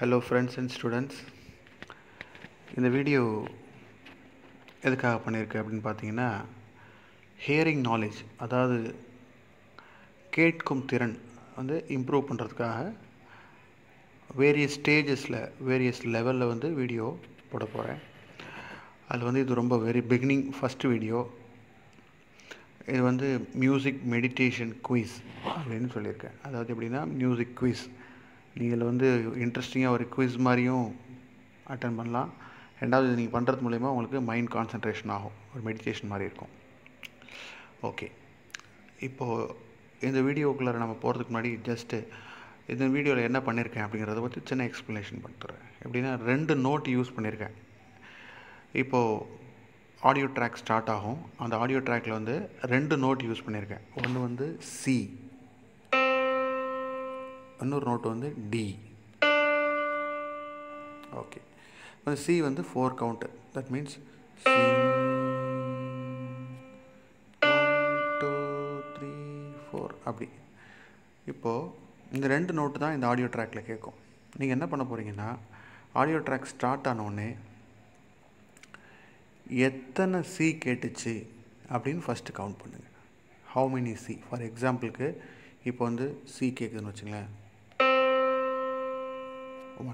hello friends and students இந்த video எதுக்காக பண்ணியிருக்கேன் அப்படின்னு பார்த்தீங்கன்னா ஹியரிங் நாலேஜ் அதாவது கேட்கும் திறன் வந்து இம்ப்ரூவ் பண்ணுறதுக்காக வேரியஸ் ஸ்டேஜஸில் வேரியஸ் லெவலில் வந்து வீடியோ போட போகிறேன் அதில் வந்து இது ரொம்ப வெரி பிகினிங் ஃபஸ்ட்டு வீடியோ இது வந்து மியூசிக் மெடிடேஷன் குயிஸ் அப்படின்னு சொல்லியிருக்கேன் அதாவது எப்படின்னா மியூசிக் குயிஸ் நீங்கள் வந்து இன்ட்ரெஸ்டிங்காக ஒரு குவிஸ் மாதிரியும் அட்டன் பண்ணலாம் ரெண்டாவது நீங்கள் பண்ணுறது மூலயமா உங்களுக்கு மைண்ட் கான்சன்ட்ரேஷன் ஆகும் ஒரு மெடிடேஷன் மாதிரி இருக்கும் ஓகே இப்போது இந்த வீடியோக்குள்ளே நம்ம போகிறதுக்கு முன்னாடி ஜஸ்ட்டு இந்த வீடியோவில் என்ன பண்ணியிருக்கேன் அப்படிங்கிறத பற்றி சின்ன எக்ஸ்ப்ளனேஷன் பண்ணிட்டுறேன் எப்படின்னா ரெண்டு நோட் யூஸ் பண்ணியிருக்கேன் இப்போது ஆடியோ ட்ராக் ஸ்டார்ட் ஆகும் அந்த ஆடியோ ட்ராக்கில் வந்து ரெண்டு நோட் யூஸ் பண்ணியிருக்கேன் ஒன்று வந்து சி இன்னொரு நோட் வந்து டி ஓகே இப்போ சி வந்து four count that means C two three four அப்படி இப்போது இந்த ரெண்டு நோட்டு தான் இந்த ஆடியோ ட்ராக்கில் கேட்கும் நீங்கள் என்ன பண்ண போகிறீங்கன்னா ஆடியோ ட்ராக் ஸ்டார்ட் ஆனோடனே எத்தனை சி கேட்டுச்சு அப்படின்னு ஃபஸ்ட்டு கவுண்ட் பண்ணுங்கள் ஹவு மெனி சி ஃபார் எக்ஸாம்பிளுக்கு இப்போ வந்து சி கேட்குதுன்னு வச்சுங்களேன் ஒன்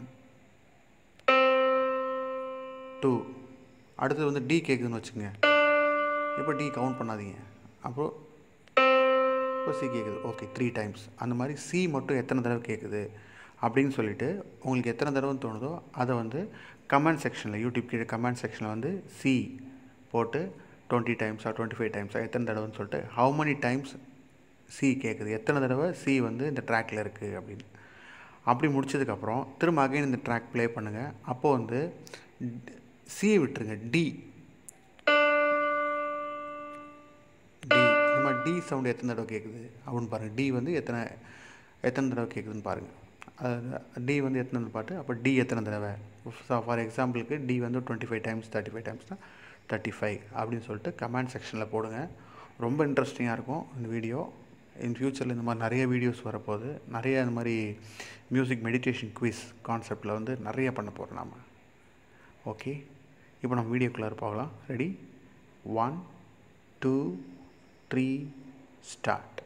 டூ அடுத்தது வந்து டி கேட்குதுன்னு வச்சுங்க இப்போ டி கவுண்ட் பண்ணாதீங்க அப்புறம் இப்போ சி கேட்குது ஓகே த்ரீ டைம்ஸ் அந்த மாதிரி சி மட்டும் எத்தனை தடவை கேட்குது அப்படின்னு சொல்லிவிட்டு உங்களுக்கு எத்தனை தடவைன்னு தோணுதோ அதை வந்து கமெண்ட் செக்ஷனில் யூடியூப் கீழே கமெண்ட் செக்ஷனில் வந்து சி போட்டு டுவெண்ட்டி டைம்ஸா டுவெண்ட்டி ஃபைவ் டைம்ஸா எத்தனை தடவைன்னு சொல்லிட்டு ஹவு மெனி டைம்ஸ் சி கேட்குது எத்தனை தடவை சி வந்து இந்த ட்ராக்கில் இருக்குது அப்படின்னு அப்படி முடிச்சதுக்கப்புறம் திரும்ப அகைன் இந்த ட்ராக் ப்ளே பண்ணுங்கள் அப்போது வந்து சி விட்டுருங்க டி டி இந்த மாதிரி டி சவுண்டு எத்தனை தடவை கேட்குது அப்படின்னு பாருங்கள் டி வந்து எத்தனை எத்தனை தடவை கேட்குதுன்னு பாருங்கள் டி வந்து எத்தனை பாட்டு அப்போ டி எத்தனை தடவை ஃபார் எக்ஸாம்பிளுக்கு டி வந்து twenty five times thirty five டைம்ஸ்னால் தேர்ட்டி ஃபைவ் அப்படின்னு சொல்லிட்டு கமெண்ட் செக்ஷனில் போடுங்க ரொம்ப இன்ட்ரெஸ்டிங்காக இருக்கும் இந்த வீடியோ இன் ஃப்யூச்சரில் இந்த மாதிரி நிறைய வீடியோஸ் வரப்போகுது நிறைய இந்த மாதிரி மியூசிக் மெடிடேஷன் குவிஸ் கான்செப்டில் வந்து நிறைய பண்ண போகிறோம் நாம் ஓகே இப்போ நம்ம வீடியோக்குள்ளே போகலாம் ready one two three start